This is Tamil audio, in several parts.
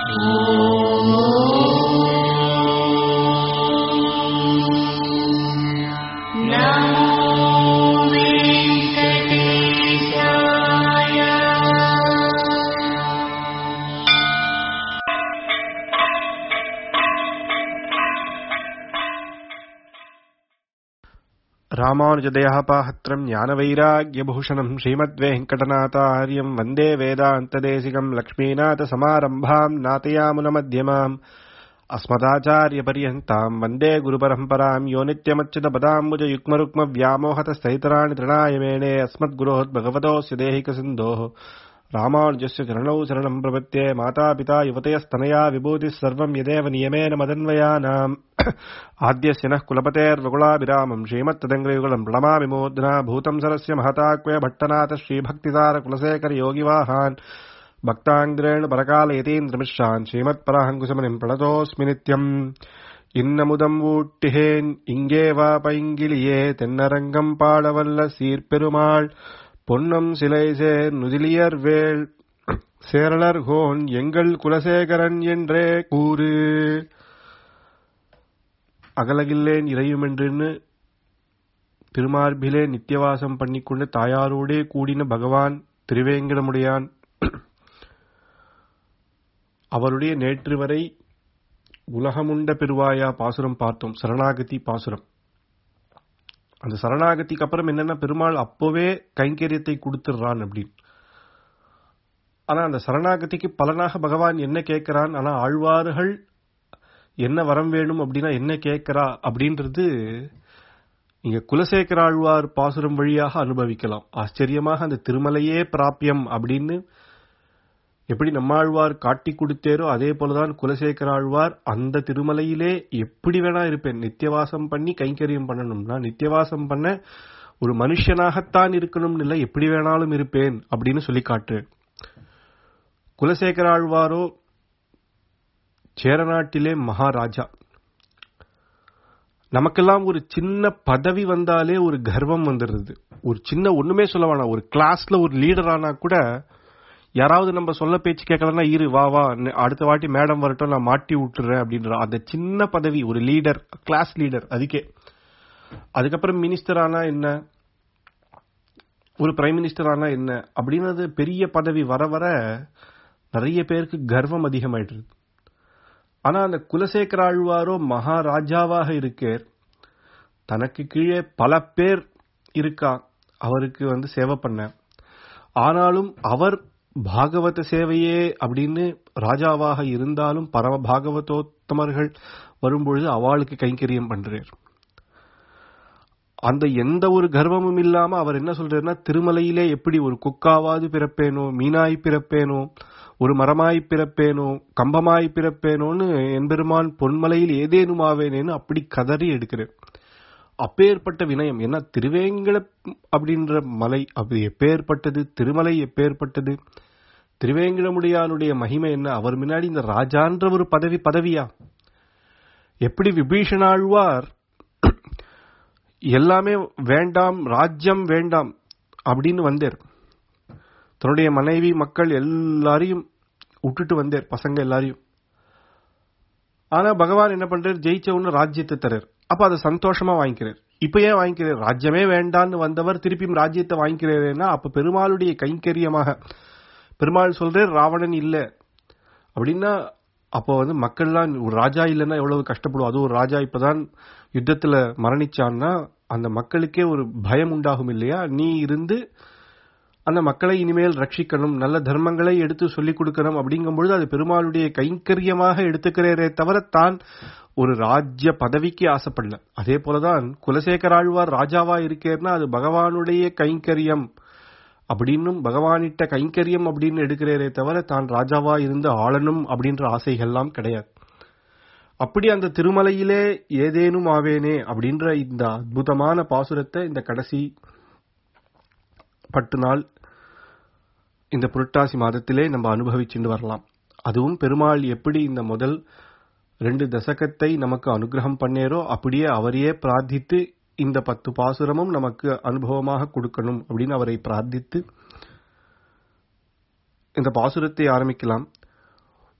ராமானுஜதயாபாஹத்திரம் ஞானவைராகியபூஷணம் ஸ்ரீமத்வேங்கடநாதாரியம் வந்தே வேதாந்ததேசிகம் லக்ஷ்மீநாதசமாரம்பாம் நாதயாமுனமध्यமாம் अस्मदाचार्यपर्यन्ताम् वन्दे गुरुपरम्पराम् यो नित्यमच्युतपदाम्बुजयुग्मरुक्मव्यामोहतस्थैतराणि तृणाय मेणे अस्मद्गुरोद्भगवतोऽस्य देहिकसिन्धोः रामानुजस्य चरणौ शरणम् प्रपत्ये मातापिता युवतयस्तनया विभूतिः सर्वम् यदेव नियमेन मदन्वयानाम् आद्यस्य नः कुलपतेर्वकुलाभिरामम् श्रीमत्तदङ्ग्रयुगलम् प्रणमामि मूर्ध्ना भूतम् सरस्य महताक्वय भट्टनाथ श्रीभक्तिसार योगिवाहान् भक्ताङ्ग्रेण परकालयतीन्द्रमिश्रान् श्रीमत्पराहङ्कुशमनिम् प्रणतोऽस्मि नित्यम् இன்னமுதம் ஊட்டுகேன் இங்கே வா பைங்கிலியே தென்னரங்கம் பாடவல்ல சீர்பெருமாள் பொன்னம் சிலை சேர் நுதிலியர் வேள் சேரலர் கோன் எங்கள் குலசேகரன் என்றே கூறு அகலகில்லேன் இறையுமென்றுன்னு திருமார்பிலே நித்தியவாசம் பண்ணிக்கொண்டு தாயாரோடே கூடின பகவான் திருவேங்கடமுடையான் அவருடைய நேற்று வரை உலகமுண்ட பெருவாயா பாசுரம் பார்த்தோம் சரணாகதி பாசுரம் அந்த சரணாகதிக்கு அப்புறம் என்னன்னா பெருமாள் அப்போவே கைங்கரியத்தை கொடுத்துடுறான் அப்படின்னு ஆனா அந்த சரணாகதிக்கு பலனாக பகவான் என்ன கேட்கிறான் ஆனா ஆழ்வார்கள் என்ன வரம் வேணும் அப்படின்னா என்ன கேட்கிறா அப்படின்றது இங்க குலசேகர ஆழ்வார் பாசுரம் வழியாக அனுபவிக்கலாம் ஆச்சரியமாக அந்த திருமலையே பிராபியம் அப்படின்னு எப்படி நம்மாழ்வார் காட்டி கொடுத்தேரோ அதே போலதான் குலசேகர ஆழ்வார் அந்த திருமலையிலே எப்படி வேணா இருப்பேன் நித்தியவாசம் பண்ணி கைங்கரியம் பண்ணணும்னா நித்தியவாசம் பண்ண ஒரு மனுஷனாகத்தான் இருக்கணும்னு இல்லை எப்படி வேணாலும் இருப்பேன் அப்படின்னு சொல்லி காட்டு குலசேகர ஆழ்வாரோ சேரநாட்டிலே மகாராஜா நமக்கெல்லாம் ஒரு சின்ன பதவி வந்தாலே ஒரு கர்வம் வந்துடுது ஒரு சின்ன ஒண்ணுமே சொல்ல வேணாம் ஒரு கிளாஸ்ல ஒரு லீடர் ஆனா கூட யாராவது நம்ம சொல்ல பேச்சு கேட்கலன்னா இரு வா வா அடுத்த வாட்டி மேடம் வரட்டும் நான் மாட்டி விட்டுறேன் அப்படின்ற அந்த சின்ன பதவி ஒரு லீடர் கிளாஸ் லீடர் அதுக்கே அதுக்கப்புறம் மினிஸ்டர் ஆனா என்ன ஒரு பிரைம் மினிஸ்டர் ஆனா என்ன அப்படின்றது பெரிய பதவி வர வர நிறைய பேருக்கு கர்வம் அதிகமாயிடுது ஆனா அந்த குலசேகர ஆழ்வாரோ மகாராஜாவாக இருக்கார் தனக்கு கீழே பல பேர் இருக்கா அவருக்கு வந்து சேவை பண்ண ஆனாலும் அவர் பாகவத சேவையே அப்படின்னு ராஜாவாக இருந்தாலும் பரம பாகவதோத்தமர்கள் வரும்பொழுது அவளுக்கு கைங்கரியம் பண்றார் அந்த எந்த ஒரு கர்வமும் இல்லாம அவர் என்ன சொல்றாருன்னா திருமலையிலே எப்படி ஒரு குக்காவாது பிறப்பேனோ மீனாய் பிறப்பேனோ ஒரு மரமாய் பிறப்பேனோ கம்பமாய் பிறப்பேனோன்னு என்பெருமான் பொன்மலையில் ஏதேனும் ஆவேனேன்னு அப்படி கதறி எடுக்கிறேன் அப்பேற்பட்ட வினயம் ஏன்னா திருவேங்கட அப்படின்ற மலை அது எப்பேற்பட்டது திருமலை எப்பேற்பட்டது திருவேங்கடமுடியானுடைய மகிமை என்ன அவர் முன்னாடி இந்த ராஜான்ற ஒரு பதவி பதவியா எப்படி விபீஷணாழ்வார் எல்லாமே வேண்டாம் ராஜ்யம் வேண்டாம் அப்படின்னு வந்தார் தன்னுடைய மனைவி மக்கள் எல்லாரையும் விட்டுட்டு வந்தார் பசங்க எல்லாரையும் ஆனா பகவான் என்ன பண்றாரு ஜெயிச்ச ஒண்ணு ராஜ்யத்தை தரார் அப்ப அதை சந்தோஷமா வாங்கிக்கிறார் இப்ப ஏன் வாங்கிக்கிறார் ராஜ்யமே வேண்டான்னு வந்தவர் திருப்பியும் ராஜ்யத்தை வாங்கிக்கிறாருன்னா அப்ப பெருமாளுடைய கைங்கரியமாக பெருமாள் சொல்றார் ராவணன் இல்ல அப்படின்னா அப்போ வந்து மக்கள்லாம் ஒரு ராஜா இல்லைன்னா எவ்வளவு கஷ்டப்படும் அது ஒரு ராஜா இப்பதான் யுத்தத்துல மரணிச்சான்னா அந்த மக்களுக்கே ஒரு பயம் உண்டாகும் இல்லையா நீ இருந்து அந்த மக்களை இனிமேல் ரட்சிக்கணும் நல்ல தர்மங்களை எடுத்து சொல்லிக் கொடுக்கணும் அப்படிங்கும்பொழுது அது பெருமாளுடைய கைங்கரியமாக எடுத்துக்கிறேரே தவிர தான் ஒரு ராஜ்ய பதவிக்கு ஆசைப்படல அதே போலதான் குலசேகர ஆழ்வார் ராஜாவா இருக்கேன்னா அது பகவானுடைய கைங்கரியம் அப்படின்னும் பகவானிட்ட கைங்கரியம் அப்படின்னு எடுக்கிறேரே தவிர தான் ராஜாவா இருந்து ஆளணும் அப்படின்ற ஆசைகள்லாம் கிடையாது அப்படி அந்த திருமலையிலே ஏதேனும் ஆவேனே அப்படின்ற இந்த அற்புதமான பாசுரத்தை இந்த கடைசி பத்து நாள் இந்த புரட்டாசி மாதத்திலே நம்ம அனுபவிச்சுட்டு வரலாம் அதுவும் பெருமாள் எப்படி இந்த முதல் ரெண்டு தசகத்தை நமக்கு அனுகிரகம் பண்ணேரோ அப்படியே அவரையே பிரார்த்தித்து இந்த பத்து பாசுரமும் நமக்கு அனுபவமாக கொடுக்கணும் அப்படின்னு அவரை பிரார்த்தித்து இந்த பாசுரத்தை ஆரம்பிக்கலாம்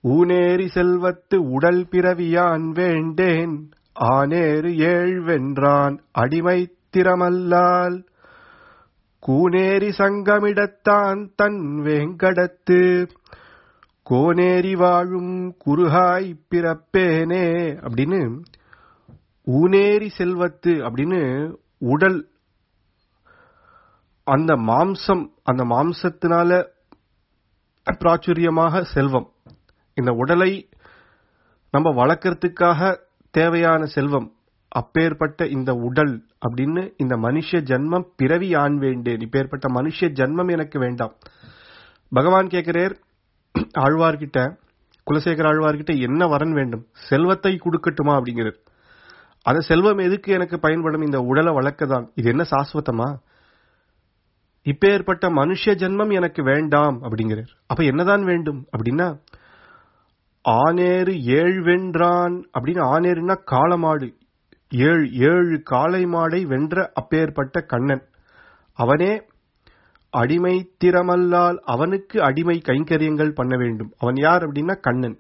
ஊனேரி செல்வத்து உடல் பிறவியான் வேண்டேன் ஆனேறு ஏழ் வென்றான் அடிமை திறமல்லால் கூனேரி சங்கமிடத்தான் தன் வேங்கடத்து கோனேரி வாழும் குருகாய் பிறப்பேனே அப்படின்னு ஊனேரி செல்வத்து அப்படின்னு உடல் அந்த மாம்சம் அந்த மாம்சத்தினால பிராச்சுரியமாக செல்வம் இந்த உடலை நம்ம வளர்க்கறதுக்காக தேவையான செல்வம் அப்பேற்பட்ட இந்த உடல் அப்படின்னு இந்த மனுஷ ஜன்மம் பிறவி ஆண் வேண்டேன் இப்பேற்பட்ட மனுஷ ஜன்மம் எனக்கு வேண்டாம் பகவான் கேட்கிறார் ஆழ்வார்கிட்ட குலசேகர ஆழ்வார்கிட்ட என்ன வரன் வேண்டும் செல்வத்தை கொடுக்கட்டுமா அப்படிங்கிறார் அந்த செல்வம் எதுக்கு எனக்கு பயன்படும் இந்த உடலை வளர்க்கதான் இது என்ன சாஸ்வதமா இப்பேற்பட்ட மனுஷ ஜென்மம் எனக்கு வேண்டாம் அப்படிங்கிறார் அப்ப என்னதான் வேண்டும் அப்படின்னா ஆனேறு ஏழ் வென்றான் அப்படின்னு ஆனேருன்னா காளமாடு ஏழு ஏழு காளை மாடை வென்ற அப்பேற்பட்ட கண்ணன் அவனே அடிமை திறமல்லால் அவனுக்கு அடிமை கைங்கரியங்கள் பண்ண வேண்டும் அவன் யார் அப்படின்னா கண்ணன்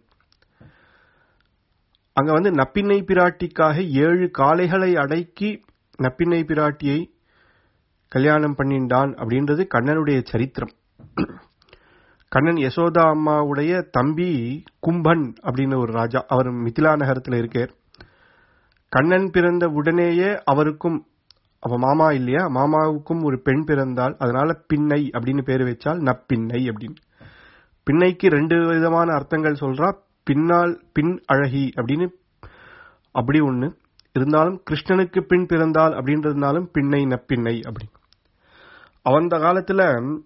அங்க வந்து நப்பின்னை பிராட்டிக்காக ஏழு காளைகளை அடக்கி நப்பின்னை பிராட்டியை கல்யாணம் பண்ணிண்டான் அப்படின்றது கண்ணனுடைய சரித்திரம் கண்ணன் யசோதா அம்மாவுடைய தம்பி கும்பன் அப்படின்னு ஒரு ராஜா அவர் மிதிலா நகரத்தில் இருக்கார் கண்ணன் பிறந்த உடனேயே அவருக்கும் அவ மாமா இல்லையா மாமாவுக்கும் ஒரு பெண் பிறந்தால் அதனால பின்னை அப்படின்னு பேர் வச்சால் நப்பின்னை அப்படின்னு பின்னைக்கு ரெண்டு விதமான அர்த்தங்கள் சொல்றா பின்னால் பின் அழகி அப்படின்னு அப்படி ஒண்ணு இருந்தாலும் கிருஷ்ணனுக்கு பின் பிறந்தால் அப்படின்றதுனாலும் பின்னை நப்பின்னை அப்படி அந்த காலத்துல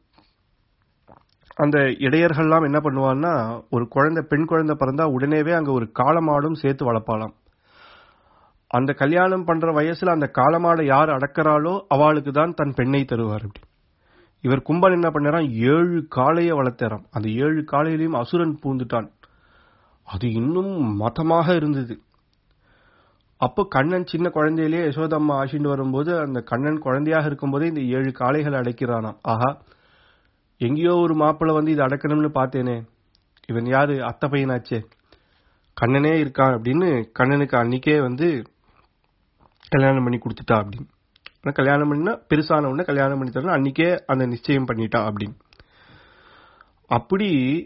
அந்த இடையர்கள்லாம் என்ன பண்ணுவான்னா ஒரு குழந்தை பெண் குழந்தை பிறந்தா உடனேவே அங்க ஒரு காளமாடும் சேர்த்து வளர்ப்பாளாம் அந்த கல்யாணம் பண்ற வயசுல அந்த காளமாடை யார் அடக்கிறாளோ அவளுக்கு தான் தன் பெண்ணை தருவார் அப்படி இவர் கும்பன் என்ன பண்ணாராம் ஏழு காளைய வளர்த்தாராம் அந்த ஏழு காளையிலையும் அசுரன் பூந்துட்டான் அது இன்னும் மதமாக இருந்தது அப்போ கண்ணன் சின்ன குழந்தையிலேயே யசோதம்மா ஆசிண்டு வரும்போது அந்த கண்ணன் குழந்தையாக இருக்கும்போதே இந்த ஏழு காளைகளை அடைக்கிறானாம் ஆஹா எங்கேயோ ஒரு மாப்பிள்ளை வந்து இது அடக்கணும்னு பார்த்தேனே இவன் யாரு அத்தை பையனாச்சே கண்ணனே இருக்கான் அப்படின்னு கண்ணனுக்கு அன்னைக்கே வந்து கல்யாணம் பண்ணி கொடுத்துட்டா அப்படின்னு ஆனா கல்யாணம் பண்ணினா பெருசான உடனே கல்யாணம் பண்ணி தரணும் அன்னைக்கே அந்த நிச்சயம் பண்ணிட்டா அப்படின்னு அப்படி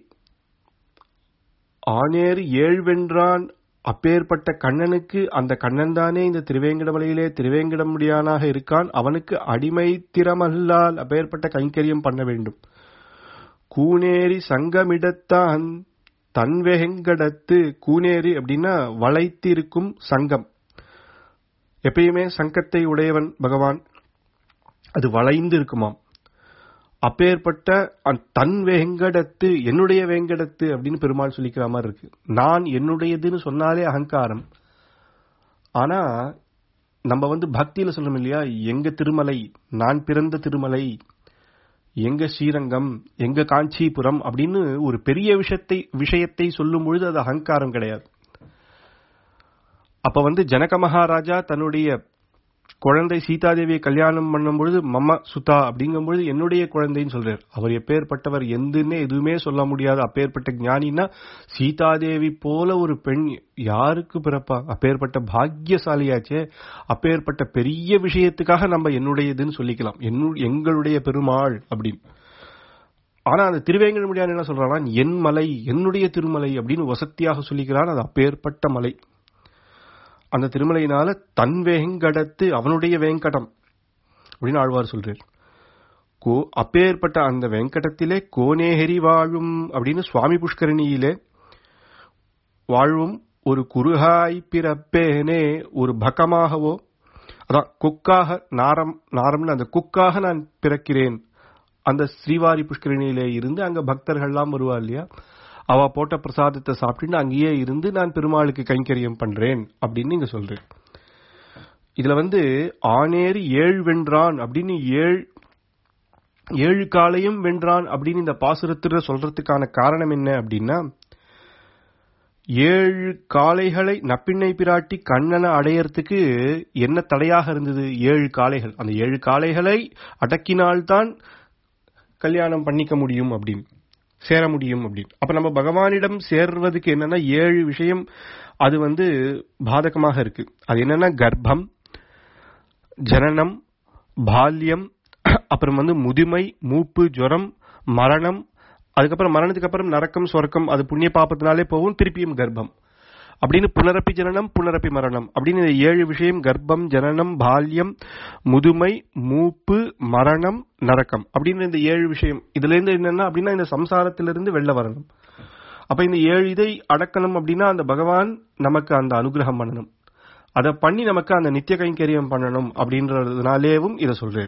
ஆனேறு ஏழ்வென்றான் அப்பேற்பட்ட கண்ணனுக்கு அந்த கண்ணன் தானே இந்த திருவேங்கடமலையிலே திருவேங்கடமுடியானாக இருக்கான் அவனுக்கு அடிமை திறமல்லால் அப்பேற்பட்ட கைங்கரியம் பண்ண வேண்டும் கூனேரி சங்கமிடத்தான் தன்வெங்கடத்து கூனேரி அப்படின்னா வளைத்து இருக்கும் சங்கம் எப்பயுமே சங்கத்தை உடையவன் பகவான் அது வளைந்து இருக்குமாம் அப்பேற்பட்ட தன் வேங்கடத்து என்னுடைய வேங்கடத்து அப்படின்னு பெருமாள் சொல்லிக்கிற மாதிரி இருக்கு நான் என்னுடையதுன்னு சொன்னாலே அகங்காரம் ஆனா நம்ம வந்து பக்தியில சொல்லணும் இல்லையா எங்க திருமலை நான் பிறந்த திருமலை எங்க ஸ்ரீரங்கம் எங்க காஞ்சிபுரம் அப்படின்னு ஒரு பெரிய விஷயத்தை விஷயத்தை சொல்லும் பொழுது அது அகங்காரம் கிடையாது அப்ப வந்து ஜனக மகாராஜா தன்னுடைய குழந்தை சீதாதேவியை கல்யாணம் பண்ணும் பொழுது மம்ம சுதா அப்படிங்கும் பொழுது என்னுடைய குழந்தைன்னு சொல்றார் அவர் எப்பேற்பட்டவர் எந்துன்னே எதுவுமே சொல்ல முடியாது அப்பேற்பட்ட ஞானின்னா சீதாதேவி போல ஒரு பெண் யாருக்கு பிறப்பா அப்பேற்பட்ட பாக்கியசாலியாச்சே அப்பேற்பட்ட பெரிய விஷயத்துக்காக நம்ம என்னுடையதுன்னு சொல்லிக்கலாம் எங்களுடைய பெருமாள் அப்படின்னு ஆனா அந்த திருவேங்கடமுடியான் என்ன சொல்றான் என் மலை என்னுடைய திருமலை அப்படின்னு வசத்தியாக சொல்லிக்கிறான் அது அப்பேற்பட்ட மலை அந்த திருமலையினால தன் வேங்கடத்து அவனுடைய வேங்கடம் அப்படின்னு ஆழ்வார் சொல்றார் கோ அப்பேற்பட்ட அந்த வெங்கடத்திலே கோனேஹரி வாழும் அப்படின்னு சுவாமி புஷ்கரணியிலே வாழும் ஒரு குருகாய் பிறப்பேனே ஒரு பக்கமாகவோ அதான் குக்காக நாரம் நாரம்னு அந்த குக்காக நான் பிறக்கிறேன் அந்த ஸ்ரீவாரி புஷ்கரணியிலே இருந்து அங்க பக்தர்கள்லாம் வருவா இல்லையா அவ போட்ட பிரசாதத்தை சாப்பிட்டு அங்கேயே இருந்து நான் பெருமாளுக்கு கைங்கரியம் பண்றேன் அப்படின்னு இங்க சொல்றேன் இதுல வந்து ஆனேறு ஏழு வென்றான் அப்படின்னு ஏழு ஏழு காலையும் வென்றான் அப்படின்னு இந்த பாசுரத்துல சொல்றதுக்கான காரணம் என்ன அப்படின்னா ஏழு காளைகளை நப்பிண்ணை பிராட்டி கண்ணனை அடையறதுக்கு என்ன தடையாக இருந்தது ஏழு காளைகள் அந்த ஏழு காளைகளை அடக்கினால்தான் கல்யாணம் பண்ணிக்க முடியும் அப்படின்னு சேர முடியும் அப்படின்னு அப்ப நம்ம பகவானிடம் சேர்வதுக்கு என்னன்னா ஏழு விஷயம் அது வந்து பாதகமாக இருக்கு அது என்னன்னா கர்ப்பம் ஜனனம் பால்யம் அப்புறம் வந்து முதுமை மூப்பு ஜுரம் மரணம் அதுக்கப்புறம் மரணத்துக்கு அப்புறம் நரக்கம் சொர்க்கம் அது புண்ணிய பாப்பத்தினாலே போகும் திருப்பியும் கர்ப்பம் அப்படின்னு புனரப்பி ஜனனம் புனரப்பி மரணம் அப்படின்னு இந்த ஏழு விஷயம் கர்ப்பம் ஜனனம் பால்யம் முதுமை மூப்பு மரணம் நரக்கம் அப்படின்னு இந்த ஏழு விஷயம் இதுல இருந்து என்னன்னா அப்படின்னா இந்த சம்சாரத்திலிருந்து வெளில வரணும் அப்ப இந்த ஏழு இதை அடக்கணும் அப்படின்னா அந்த பகவான் நமக்கு அந்த அனுகிரகம் பண்ணணும் அதை பண்ணி நமக்கு அந்த நித்திய கைங்கரியம் பண்ணணும் அப்படின்றதுனாலேவும் இதை சொல்றேன்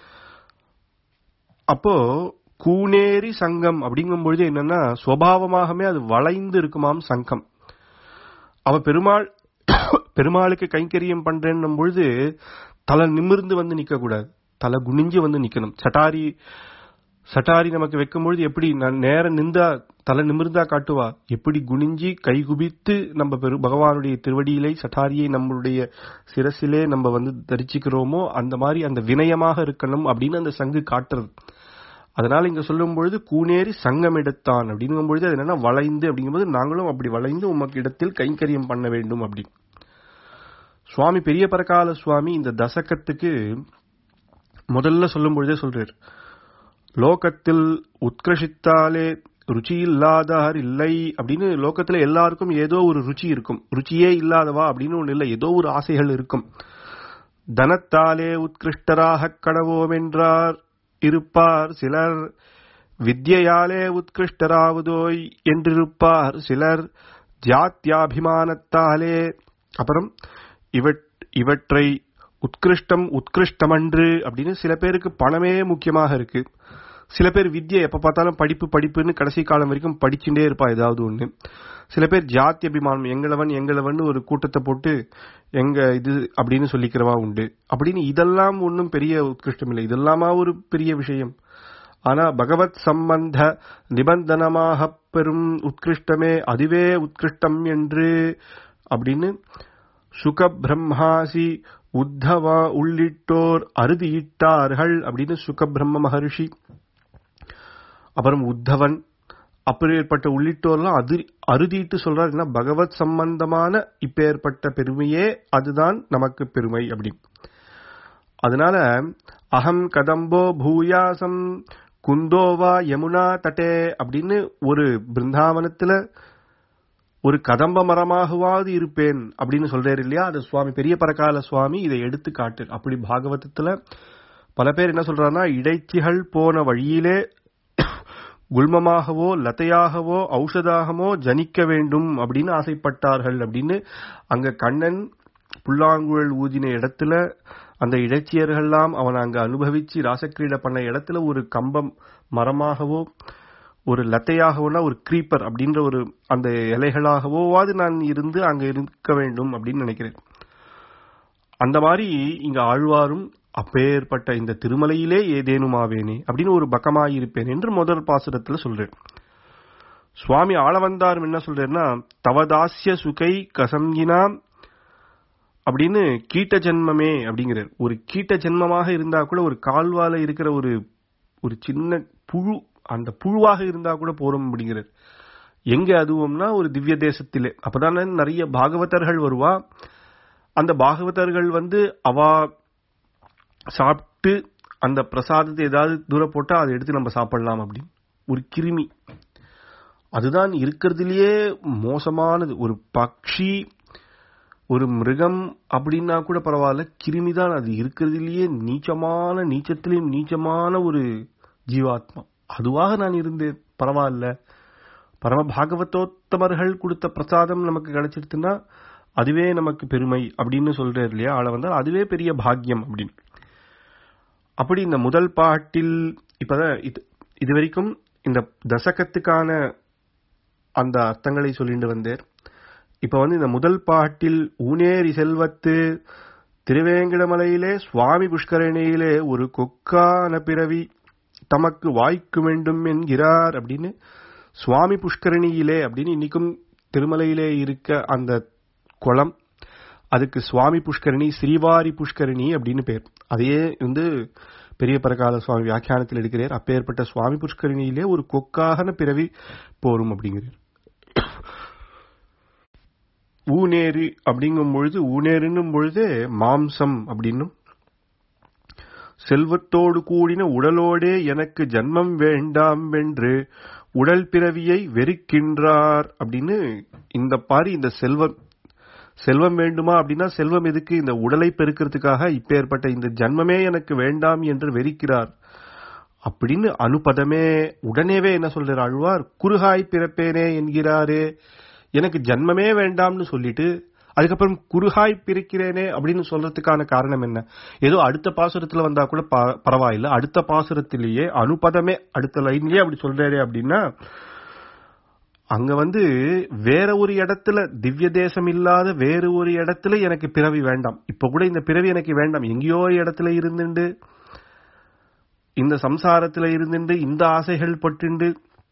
அப்போ கூனேரி சங்கம் அப்படிங்கும் பொழுது என்னன்னா சுவாவமாகவே அது வளைந்து இருக்குமாம் சங்கம் அவ பெருமாள் பெருமாளுக்கு கைங்கரியம் பண்றேன்னும் பொழுது தலை நிமிர்ந்து வந்து நிக்க கூடாது தலை குனிஞ்சு வந்து நிக்கணும் சட்டாரி சட்டாரி நமக்கு வைக்கும் பொழுது எப்படி நான் நேரம் நின்றா தலை நிமிர்ந்தா காட்டுவா எப்படி குனிஞ்சி கை குபித்து நம்ம பெரு பகவானுடைய திருவடியிலே சட்டாரியை நம்மளுடைய சிரசிலே நம்ம வந்து தரிச்சிக்கிறோமோ அந்த மாதிரி அந்த வினயமாக இருக்கணும் அப்படின்னு அந்த சங்கு காட்டுறது அதனால இங்க சொல்லும் பொழுது கூனேரி சங்கம் எடுத்தான் அப்படிங்கும் பொழுது அது என்னன்னா வளைந்து அப்படிங்கும்போது நாங்களும் அப்படி வளைந்து உமக்கு இடத்தில் கைங்கரியம் பண்ண வேண்டும் அப்படி சுவாமி பெரிய பரகால சுவாமி இந்த தசகத்துக்கு முதல்ல சொல்லும் பொழுதே சொல்றார் லோகத்தில் உத்கிருஷித்தாலே ருச்சி இல்லாதார் இல்லை அப்படின்னு லோகத்துல எல்லாருக்கும் ஏதோ ஒரு ருச்சி இருக்கும் ருச்சியே இல்லாதவா அப்படின்னு ஒண்ணு இல்லை ஏதோ ஒரு ஆசைகள் இருக்கும் தனத்தாலே உத்கிருஷ்டராக கடவோம் என்றார் இருப்பார் சிலர் வித்யாலே உத்கிருஷ்டராவதோய் என்றிருப்பார் சிலர் ஜாத்தியாபிமானத்தாலே அப்புறம் இவற்றை உத்கிருஷ்டம் உத்கிருஷ்டமன்று அப்படின்னு சில பேருக்கு பணமே முக்கியமாக இருக்கு சில பேர் வித்யை எப்ப பார்த்தாலும் படிப்பு படிப்புன்னு கடைசி காலம் வரைக்கும் படிச்சுட்டே இருப்பா ஏதாவது ஒண்ணு சில பேர் ஜாத்தி அபிமானம் எங்களவன் எங்களவன் ஒரு கூட்டத்தை போட்டு எங்க இது அப்படின்னு சொல்லிக்கிறவா உண்டு அப்படின்னு இதெல்லாம் ஒன்றும் பெரிய உத்கிருஷ்டம் இல்லை இதெல்லாமா ஒரு பெரிய விஷயம் ஆனா பகவத் சம்பந்த நிபந்தனமாக பெறும் உத்கிருஷ்டமே அதுவே உத்கிருஷ்டம் என்று அப்படின்னு சுக பிரம்மாசி உத்தவா உள்ளிட்டோர் அறுதியிட்டார்கள் அப்படின்னு சுக பிரம்ம மகர்ஷி அப்புறம் உத்தவன் அப்பேற்பட்ட உள்ளிட்டோர்லாம் அது அறுதிட்டு சொல்றாரு என்ன பகவத் சம்பந்தமான இப்பேற்பட்ட பெருமையே அதுதான் நமக்கு பெருமை அப்படி அதனால அகம் கதம்போ பூயாசம் குந்தோவா யமுனா தட்டே அப்படின்னு ஒரு பிருந்தாவனத்துல ஒரு கதம்ப மரமாகவாது இருப்பேன் அப்படின்னு சொல்றாரு இல்லையா அது சுவாமி பெரிய பரகால சுவாமி இதை எடுத்து காட்டு அப்படி பாகவதத்துல பல பேர் என்ன சொல்றாருன்னா இடைச்சிகள் போன வழியிலே குல்மமாகவோ லத்தையாகவோ ஔஷதாகவோ ஜனிக்க வேண்டும் அப்படின்னு ஆசைப்பட்டார்கள் அப்படின்னு அங்க கண்ணன் புல்லாங்குழல் ஊதின இடத்துல அந்த இடைச்சியர்கள்லாம் அவன் அங்க அனுபவிச்சு ராசக்கிரீட பண்ண இடத்துல ஒரு கம்பம் மரமாகவோ ஒரு லத்தையாகவோனா ஒரு கிரீப்பர் அப்படின்ற ஒரு அந்த இலைகளாகவோவாது நான் இருந்து அங்க இருக்க வேண்டும் அப்படின்னு நினைக்கிறேன் அந்த மாதிரி இங்க ஆழ்வாரும் அப்பேற்பட்ட இந்த திருமலையிலே ஏதேனும் ஆவேனே அப்படின்னு ஒரு பக்கமாயிருப்பேன் என்று முதல் பாசுரத்துல சொல்றேன் சுவாமி ஆளவந்தாரும் என்ன சொல்றேன்னா தவதாசிய சுகை கசங்கினாம் அப்படின்னு கீட்ட ஜென்மமே அப்படிங்கிறார் ஒரு கீட்ட ஜென்மமாக இருந்தா கூட ஒரு கால்வால இருக்கிற ஒரு ஒரு சின்ன புழு அந்த புழுவாக இருந்தா கூட போறோம் அப்படிங்கிறார் எங்க அதுவும்னா ஒரு திவ்ய தேசத்திலே அப்பதானே நிறைய பாகவதர்கள் வருவா அந்த பாகவதர்கள் வந்து அவா சாப்பிட்டு அந்த பிரசாதத்தை ஏதாவது தூரம் போட்டா அதை எடுத்து நம்ம சாப்பிடலாம் அப்படின்னு ஒரு கிருமி அதுதான் இருக்கிறதுலயே மோசமானது ஒரு பக்ஷி ஒரு மிருகம் அப்படின்னா கூட பரவாயில்ல கிருமி தான் அது இருக்கிறதுலயே நீச்சமான நீச்சத்திலையும் நீச்சமான ஒரு ஜீவாத்மா அதுவாக நான் இருந்தேன் பரவாயில்ல பரம பாகவதோத்தமர்கள் கொடுத்த பிரசாதம் நமக்கு கிடைச்சிருச்சுன்னா அதுவே நமக்கு பெருமை அப்படின்னு சொல்றாரு இல்லையா ஆள வந்தால் அதுவே பெரிய பாக்கியம் அப்படின்னு அப்படி இந்த முதல் பாட்டில் இப்பதான் இது இது வரைக்கும் இந்த தசகத்துக்கான அந்த அர்த்தங்களை சொல்லிட்டு வந்தேர் இப்ப வந்து இந்த முதல் பாட்டில் ஊனேரி செல்வத்து திருவேங்கடமலையிலே சுவாமி புஷ்கரணியிலே ஒரு கொக்கான பிறவி தமக்கு வாய்க்கு வேண்டும் என்கிறார் அப்படின்னு சுவாமி புஷ்கரணியிலே அப்படின்னு இன்னைக்கும் திருமலையிலே இருக்க அந்த குளம் அதுக்கு சுவாமி புஷ்கரணி ஸ்ரீவாரி புஷ்கரணி அப்படின்னு பேர் அதையே வந்து பெரிய பரகால சுவாமி வியாக்கியானத்தில் எடுக்கிறார் அப்பேற்பட்ட சுவாமி புஷ்கரிணியிலே ஒரு கொக்காகன பிறவி போரும் அப்படிங்கிறார் ஊனேறு அப்படிங்கும் பொழுது ஊனேறுன்னும் பொழுது மாம்சம் அப்படின்னும் செல்வத்தோடு கூடின உடலோடே எனக்கு ஜன்மம் வேண்டாம் வென்று உடல் பிறவியை வெறுக்கின்றார் அப்படின்னு இந்த பாரி இந்த செல்வம் செல்வம் வேண்டுமா அப்படின்னா செல்வம் எதுக்கு இந்த உடலை பெருக்கிறதுக்காக இப்பேற்பட்ட இந்த ஜன்மமே எனக்கு வேண்டாம் என்று வெறுக்கிறார் அப்படின்னு அனுபதமே உடனேவே என்ன சொல்றார் ஆழ்வார் குறுகாய் பிறப்பேனே என்கிறாரே எனக்கு ஜன்மமே வேண்டாம்னு சொல்லிட்டு அதுக்கப்புறம் குறுகாய் பிரிக்கிறேனே அப்படின்னு சொல்றதுக்கான காரணம் என்ன ஏதோ அடுத்த பாசுரத்துல வந்தா கூட ப- பரவாயில்ல அடுத்த பாசுரத்திலேயே அனுபதமே அடுத்த லைன்லயே அப்படி சொல்றாரு அப்படின்னா அங்க வந்து வேற ஒரு இடத்துல திவ்ய தேசம் இல்லாத வேறு ஒரு இடத்துல எனக்கு பிறவி வேண்டாம் இப்ப கூட இந்த பிறவி எனக்கு வேண்டாம் எங்கேயோ இடத்துல இருந்துண்டு இந்த சம்சாரத்துல இருந்துண்டு இந்த ஆசைகள் பட்டுண்டு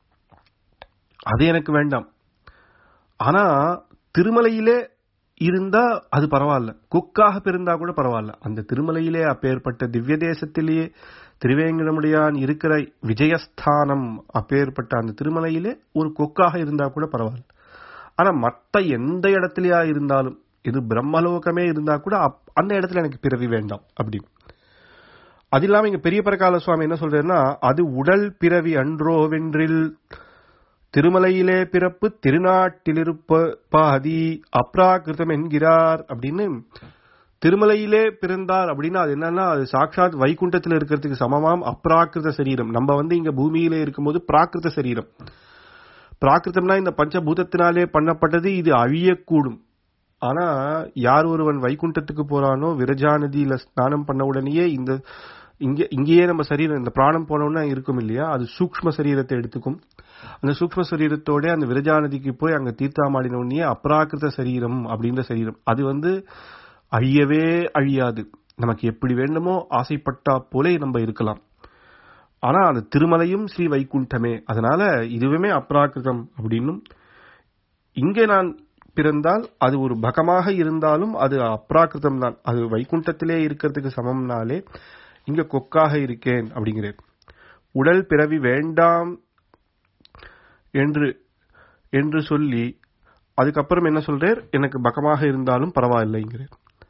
அது எனக்கு வேண்டாம் ஆனா திருமலையிலே இருந்தா அது பரவாயில்ல குக்காக பிறந்தா கூட பரவாயில்ல அந்த திருமலையிலே அப்பேற்பட்ட திவ்ய தேசத்திலேயே திருவேங்கடமுடியான் இருக்கிற விஜயஸ்தானம் அப்பேற்பட்ட அந்த திருமலையிலே ஒரு கொக்காக இருந்தா கூட பரவாயில்ல ஆனா மத்த எந்த இடத்துலயா இருந்தாலும் இது பிரம்மலோகமே இருந்தா கூட அப்- அந்த இடத்துல எனக்கு பிறவி வேண்டாம் அப்படின்னு அது இல்லாம இங்க பெரிய பரகால சுவாமி என்ன சொல்றாருன்னா அது உடல் பிறவி அன்றோவென்றில் திருமலையிலே பிறப்பு திருநாட்டிலிருப்ப பாதி அப்ராகிருதம் என்கிறார் அப்படின்னு திருமலையிலே பிறந்தார் அப்படின்னா அது என்னன்னா அது சாட்சாத் வைகுண்டத்தில் இருக்கிறதுக்கு சமமாம் அப்ராகிருத சரீரம் நம்ம வந்து இங்க பூமியிலே இருக்கும்போது பிராகிருத சரீரம் பிராகிருதம்னா இந்த பஞ்சபூதத்தினாலே பண்ணப்பட்டது இது அழியக்கூடும் ஆனா யார் ஒருவன் வைகுண்டத்துக்கு போறானோ விரஜா நதியில ஸ்நானம் பண்ண உடனேயே இந்த இங்க இங்கேயே நம்ம சரீரம் இந்த பிராணம் போனோம்னா இருக்கும் இல்லையா அது சூக்ஷ்ம சரீரத்தை எடுத்துக்கும் அந்த சூக்ஷ்ம சரீரத்தோட அந்த விரஜா நதிக்கு போய் அங்க தீர்த்தாமாடின உடனே அப்ராகிருத சரீரம் அப்படின்ற சரீரம் அது வந்து அழியவே அழியாது நமக்கு எப்படி வேண்டுமோ ஆசைப்பட்டா போலே நம்ம இருக்கலாம் ஆனா அந்த திருமலையும் ஸ்ரீ வைகுண்டமே அதனால இதுவுமே அப்ராகிருதம் அப்படின்னும் இங்கே நான் பிறந்தால் அது ஒரு பகமாக இருந்தாலும் அது அப்ராகிருதம் தான் அது வைகுண்டத்திலே இருக்கிறதுக்கு சமம்னாலே இங்க கொக்காக இருக்கேன் அப்படிங்கிறேன் உடல் பிறவி வேண்டாம் என்று என்று சொல்லி அதுக்கப்புறம் என்ன சொல்றார் எனக்கு பகமாக இருந்தாலும் பரவாயில்லைங்கிறார்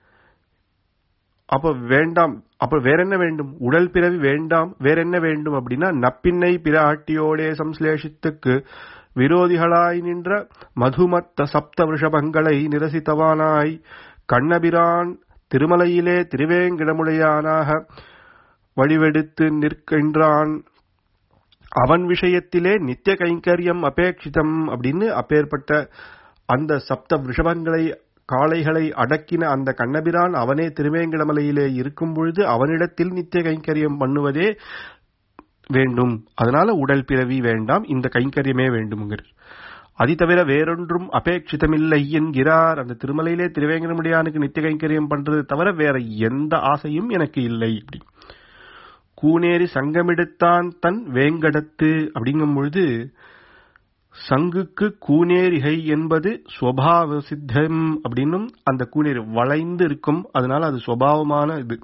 அப்ப வேண்டாம் அப்ப வேற என்ன வேண்டும் உடல் பிறவி வேண்டாம் வேற என்ன வேண்டும் அப்படின்னா நப்பின்னை பிராட்டியோடே சம்ஸ்லேஷித்துக்கு விரோதிகளாய் நின்ற மதுமத்த சப்த விஷபங்களை நிரசித்தவானாய் கண்ணபிரான் திருமலையிலே திருவேங்கிடமுடையானாக வடிவெடுத்து நிற்கின்றான் அவன் விஷயத்திலே நித்திய கைங்கரியம் அபேட்சிதம் அப்படின்னு அப்பேற்பட்ட அந்த சப்த விஷபங்களை காளைகளை அடக்கின அந்த கண்ணபிரான் அவனே திருவேங்கடமலையிலே இருக்கும் பொழுது அவனிடத்தில் நித்திய கைங்கரியம் பண்ணுவதே வேண்டும் அதனால உடல் பிறவி வேண்டாம் இந்த கைங்கரியமே வேண்டும்ங்கிறார் அது தவிர வேறொன்றும் அபேட்சிதமில்லை என்கிறார் அந்த திருமலையிலே திருவேங்கடமுடியானுக்கு நித்திய கைங்கரியம் பண்றது தவிர வேற எந்த ஆசையும் எனக்கு இல்லை அப்படி கூனேரி சங்கமெடுத்தான் தன் வேங்கடத்து அப்படிங்கும் பொழுது சங்குக்கு கூனேரிகை என்பது சுவாவ சித்தம் அப்படின்னும் அந்த கூனேரி வளைந்து இருக்கும் அதனால அது சுவாவமான இது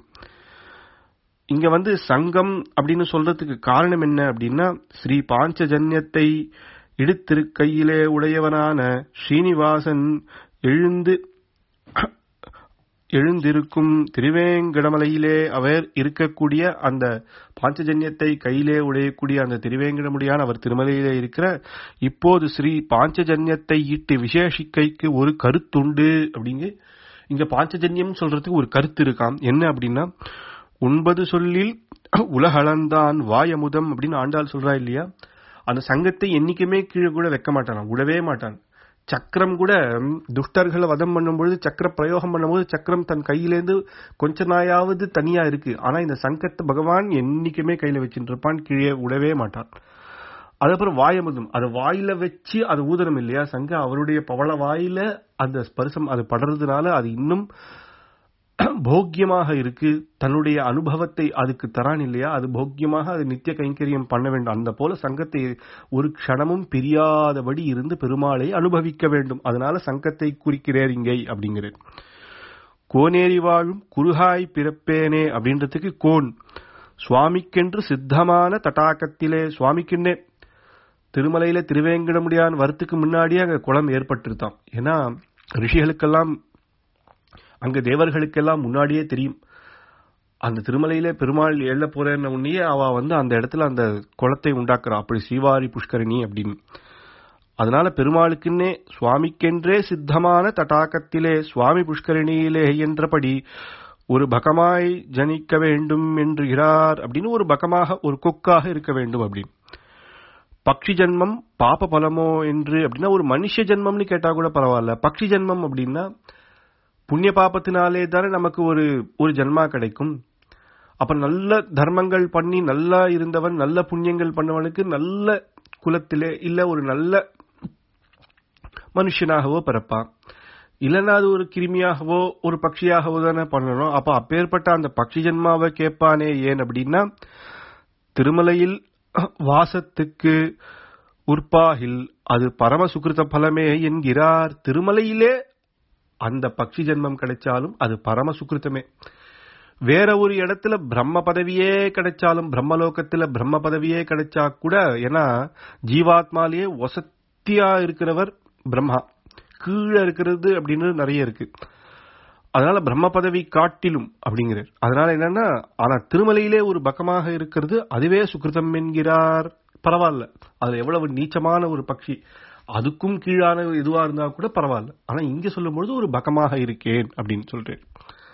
இங்க வந்து சங்கம் அப்படின்னு சொல்றதுக்கு காரணம் என்ன அப்படின்னா ஸ்ரீ பாஞ்சஜன்யத்தை இடுத்திருக்கையிலே உடையவனான ஸ்ரீனிவாசன் எழுந்து எழுந்திருக்கும் திருவேங்கடமலையிலே அவர் இருக்கக்கூடிய அந்த பாஞ்சஜன்யத்தை கையிலே உடையக்கூடிய அந்த திருவேங்கடமுடியான் அவர் திருமலையிலே இருக்கிற இப்போது ஸ்ரீ பாஞ்சஜன்யத்தை இட்டு விசேஷிக்கைக்கு ஒரு கருத்துண்டு அப்படிங்க இங்க பாஞ்சஜன்யம் சொல்றதுக்கு ஒரு கருத்து இருக்காம் என்ன அப்படின்னா உண்பது சொல்லில் உலகளந்தான் வாயமுதம் அப்படின்னு ஆண்டாள் சொல்றா இல்லையா அந்த சங்கத்தை என்னைக்குமே கீழே கூட வைக்க மாட்டான் விடவே மாட்டான் சக்கரம் கூட துஷ்டர்களை வதம் பண்ணும்பொழுது சக்கர பிரயோகம் பண்ணும்போது சக்கரம் தன் கையிலேருந்து கொஞ்ச நாயாவது தனியா இருக்கு ஆனா இந்த சங்கத்தை பகவான் என்னைக்குமே கையில வச்சுட்டு இருப்பான் கீழே விடவே மாட்டான் அதுக்கப்புறம் வாயமுதம் அது வாயில வச்சு அது ஊதனம் இல்லையா சங்க அவருடைய பவள வாயில அந்த ஸ்பர்சம் அது படுறதுனால அது இன்னும் போக்கியமாக இருக்கு தன்னுடைய அனுபவத்தை அதுக்கு தரான் இல்லையா அது போக்கியமாக அது நித்திய கைங்கரியம் பண்ண வேண்டும் அந்த போல சங்கத்தை ஒரு க்ஷணமும் பிரியாதபடி இருந்து பெருமாளை அனுபவிக்க வேண்டும் அதனால சங்கத்தை குறிக்கிறேர் இங்கே அப்படிங்கிறேன் கோனேரி வாழும் குறுகாய் பிறப்பேனே அப்படின்றதுக்கு கோன் சுவாமிக்கென்று சித்தமான தடாகத்திலே சுவாமிக்குன்னே திருமலையில திருவேங்கடமுடியான் வரத்துக்கு முன்னாடியே அங்க குளம் ஏற்பட்டிருத்தான் ஏன்னா ரிஷிகளுக்கெல்லாம் அங்க தேவர்களுக்கெல்லாம் முன்னாடியே தெரியும் அந்த திருமலையில பெருமாள் எழ போறேன்ன உடனே அவ வந்து அந்த இடத்துல அந்த குளத்தை உண்டாக்குறா அப்படி ஸ்ரீவாரி புஷ்கரணி அப்படின்னு அதனால பெருமாளுக்குன்னே சுவாமிக்கென்றே சித்தமான தடாகத்திலே சுவாமி புஷ்கரணியிலே என்றபடி ஒரு பகமாய் ஜனிக்க வேண்டும் என்றுகிறார் அப்படின்னு ஒரு பகமாக ஒரு கொக்காக இருக்க வேண்டும் அப்படின்னு பக்ஷி ஜென்மம் பாப பலமோ என்று அப்படின்னா ஒரு மனுஷ ஜென்மம்னு கேட்டா கூட பரவாயில்ல பக்ஷி ஜென்மம் அப்படின்னா புண்ணிய பாபத்தினாலே தானே நமக்கு ஒரு ஒரு ஜென்மா கிடைக்கும் அப்ப நல்ல தர்மங்கள் பண்ணி நல்லா இருந்தவன் நல்ல புண்ணியங்கள் பண்ணவனுக்கு நல்ல குலத்திலே இல்ல ஒரு நல்ல மனுஷனாகவோ பிறப்பான் இல்லைன்னா அது ஒரு கிருமியாகவோ ஒரு பட்சியாகவோ தானே பண்ணணும் அப்ப அப்பேற்பட்ட அந்த பக்ஷி ஜென்மாவை கேட்பானே ஏன் அப்படின்னா திருமலையில் வாசத்துக்கு உற்பாகில் அது பரம சுகிருத பலமே என்கிறார் திருமலையிலே அந்த பக்ஷி ஜென்மம் கிடைச்சாலும் அது பரம சுகிருத்தமே வேற ஒரு இடத்துல பிரம்ம பதவியே கிடைச்சாலும் பிரம்மலோகத்துல பிரம்ம பதவியே கிடைச்சா கூட ஏன்னா ஜீவாத்மாலேயே வசத்தியா இருக்கிறவர் பிரம்மா கீழே இருக்கிறது அப்படின்னு நிறைய இருக்கு அதனால பிரம்ம பதவி காட்டிலும் அப்படிங்கிறார் அதனால என்னன்னா ஆனா திருமலையிலே ஒரு பக்கமாக இருக்கிறது அதுவே சுகிருதம் என்கிறார் பரவாயில்ல அது எவ்வளவு நீச்சமான ஒரு பட்சி அதுக்கும் கீழான இதுவா இருந்தா கூட பரவாயில்ல ஆனா இங்க சொல்லும் பொழுது ஒரு பக்கமாக இருக்கேன் அப்படின்னு சொல்றேன்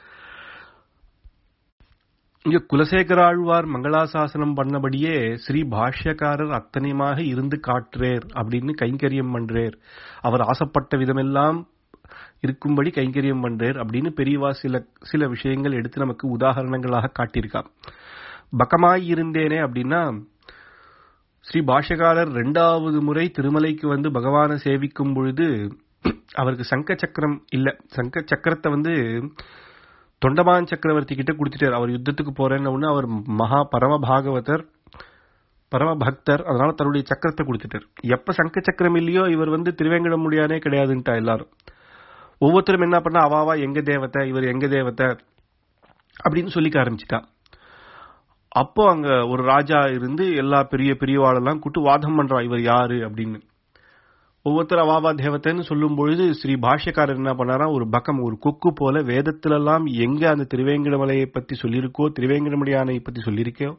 இங்க குலசேகர ஆழ்வார் மங்களாசாசனம் பண்ணபடியே ஸ்ரீ பாஷ்யக்காரர் அத்தனையுமாக இருந்து காட்டுறேர் அப்படின்னு கைங்கரியம் பண்றேர் அவர் ஆசைப்பட்ட விதமெல்லாம் இருக்கும்படி கைங்கரியம் பண்றேர் அப்படின்னு பெரியவா சில சில விஷயங்கள் எடுத்து நமக்கு உதாரணங்களாக காட்டியிருக்கா பக்கமாய் இருந்தேனே அப்படின்னா ஸ்ரீ பாஷ்யகாரர் ரெண்டாவது முறை திருமலைக்கு வந்து பகவானை சேவிக்கும் பொழுது அவருக்கு சங்க சக்கரம் இல்ல சங்க சக்கரத்தை வந்து தொண்டமான் சக்கரவர்த்தி கிட்ட கொடுத்துட்டார் அவர் யுத்தத்துக்கு போறேன்னு ஒண்ணு அவர் மகா பரம பாகவதர் பரம பக்தர் அதனால தன்னுடைய சக்கரத்தை கொடுத்துட்டார் எப்ப சங்க சக்கரம் இல்லையோ இவர் வந்து திருவேங்கட முடியானே கிடையாதுன்ட்டா எல்லாரும் ஒவ்வொருத்தரும் என்ன பண்ணா அவாவா எங்க தேவத்தை இவர் எங்க தேவத்தை அப்படின்னு சொல்லிக்க ஆரம்பிச்சிட்டா அப்போ அங்க ஒரு ராஜா இருந்து எல்லா பெரிய பெரியவாளெல்லாம் கூட்டு வாதம் பண்றா இவர் யாரு அப்படின்னு ஒவ்வொருத்தர் அவாவா தேவத்தைன்னு சொல்லும் பொழுது ஸ்ரீ பாஷ்யக்காரர் என்ன பண்ணாரா ஒரு பக்கம் ஒரு கொக்கு போல வேதத்திலெல்லாம் எங்க அந்த திருவேங்கடமலையை பத்தி சொல்லியிருக்கோ திருவேங்கடமலையானை பத்தி சொல்லியிருக்கோ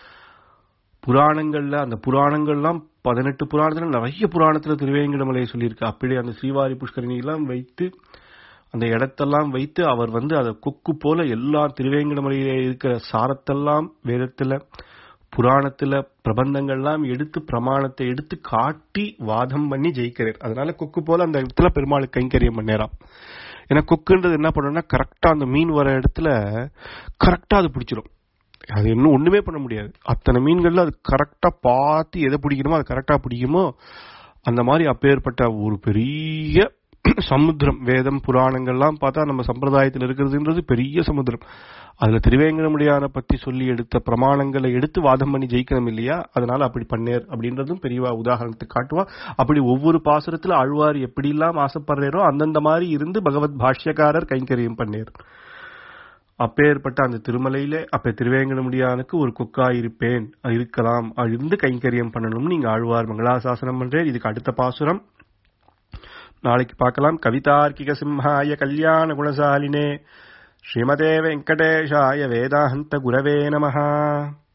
புராணங்கள்ல அந்த புராணங்கள்லாம் பதினெட்டு புராணத்துல நிறைய புராணத்துல திருவேங்கடமலையை சொல்லியிருக்கு அப்படி அந்த ஸ்ரீவாரி புஷ்கரணி எல்லாம் வைத்து அந்த இடத்தெல்லாம் வைத்து அவர் வந்து அதை கொக்கு போல எல்லா திருவேங்கடமலையில இருக்கிற சாரத்தெல்லாம் வேதத்துல புராணத்துல பிரபந்தங்கள்லாம் எடுத்து பிரமாணத்தை எடுத்து காட்டி வாதம் பண்ணி ஜெயிக்கிறார் அதனால கொக்கு போல அந்த இடத்துல பெருமாளுக்கு கைங்கரியம் பண்ணேராம் ஏன்னா கொக்குன்றது என்ன பண்ணணும்னா கரெக்டா அந்த மீன் வர இடத்துல கரெக்டா அது பிடிச்சிரும் அது இன்னும் ஒண்ணுமே பண்ண முடியாது அத்தனை மீன்கள்ல அது கரெக்டா பார்த்து எதை பிடிக்கணுமோ அது கரெக்டா பிடிக்குமோ அந்த மாதிரி அப்பேற்பட்ட ஒரு பெரிய சமுத்திரம் வேதம் புராணங்கள்லாம் பார்த்தா நம்ம சம்பிரதாயத்தில் இருக்கிறதுன்றது பெரிய சமுத்திரம் அதுல திருவேங்கடமுடியான பத்தி சொல்லி எடுத்த பிரமாணங்களை எடுத்து வாதம் பண்ணி ஜெயிக்கணும் இல்லையா அதனால அப்படி பண்ணேர் அப்படின்றதும் பெரியவா உதாரணத்துக்கு காட்டுவா அப்படி ஒவ்வொரு பாசுரத்துல ஆழ்வார் எப்படிலாம் ஆசைப்படுறாரோ அந்தந்த மாதிரி இருந்து பகவத் பாஷ்யக்காரர் கைங்கரியம் பண்ணேர் அப்பேற்பட்ட அந்த திருமலையில அப்ப திருவேங்கடமுடியானுக்கு ஒரு கொக்கா இருப்பேன் இருக்கலாம் இருந்து கைங்கரியம் பண்ணணும் நீங்க ஆழ்வார் மங்களாசாசனம் பண்றேன் இதுக்கு அடுத்த பாசுரம் நாளைக்கு பார்க்கலாம் கவிதார்க்கிக சிம்ஹாய கல்யாண குணசாலினே ஸ்ரீமதே வெங்கடேஷாய வேதாந்த குரவே நமஹா